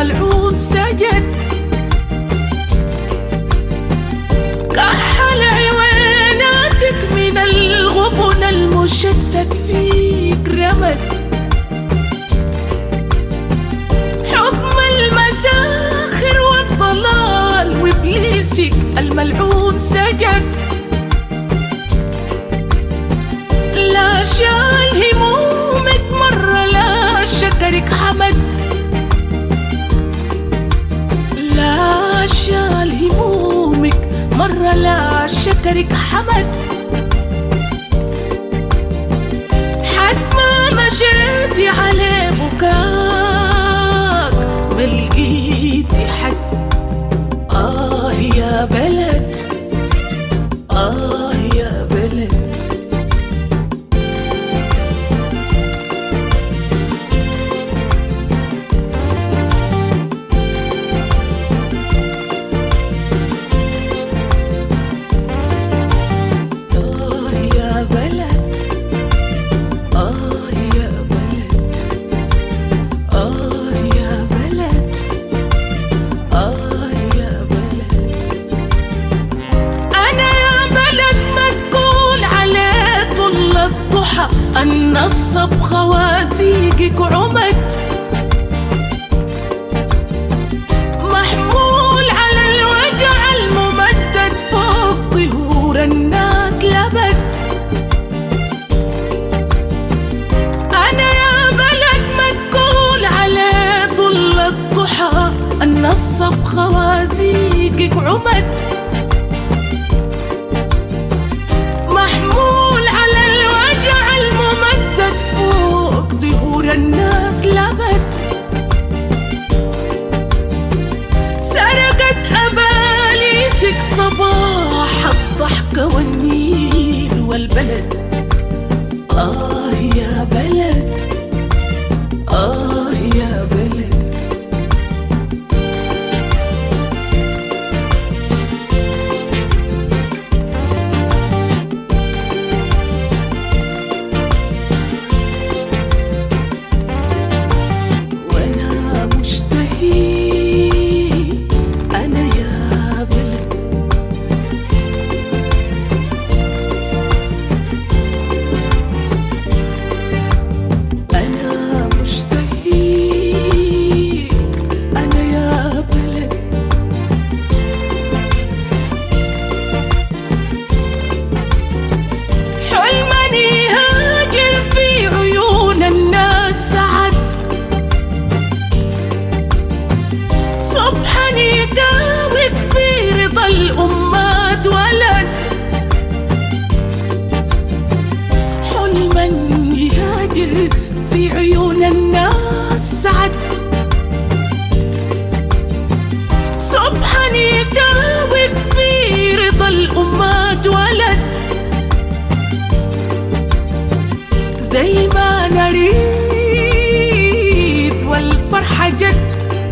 الملعون سجد كحل عويناتك من الغبن المشتت فيك رمد حكم المساخر والضلال وابليسك الملعون سجد لا شال همومك مرة لا شكرك حمد لا شال همومك مرة لا شكرك حمد حد ما مشيتي عليه بكاك ما لقيتي حد آه يا بلد آه يا بلد آه يا بلد آه يا بلد آه يا بلد آه يا بلد أنا يا بلد ما تقول عليه طل الضحى النصب خوازيقك عمد محمول على الوجع الممدد فوق ظهور الناس لبد أنا يا بلد ما تقول على ظل الضحى النصب خوازيقك عمد محمول على الوجع الممدد فوق ظهور الناس لبد سرقت أباليسك صباح الضحكة والنيل والبلد آه يا بلد آه يا بلد وأنا مشتهي أنا يا بلد أنا مشتهي أنا يا بلد حلمني هاجر في عيون الناس سعد صبحا يداوك في رضا الأمات ولد حلما يهاجر في عيون الناس سعد صبحا يداوك في رضا الأمات ولد زي ما نريد والفرحة جد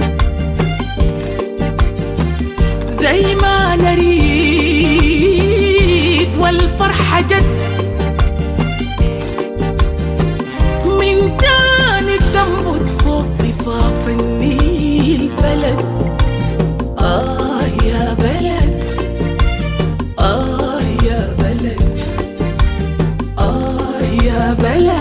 زي ما نريد والفرحة جد من تاني تنبت فوق ضفاف النيل بلد آه يا بلد آه يا بلد آه يا بلد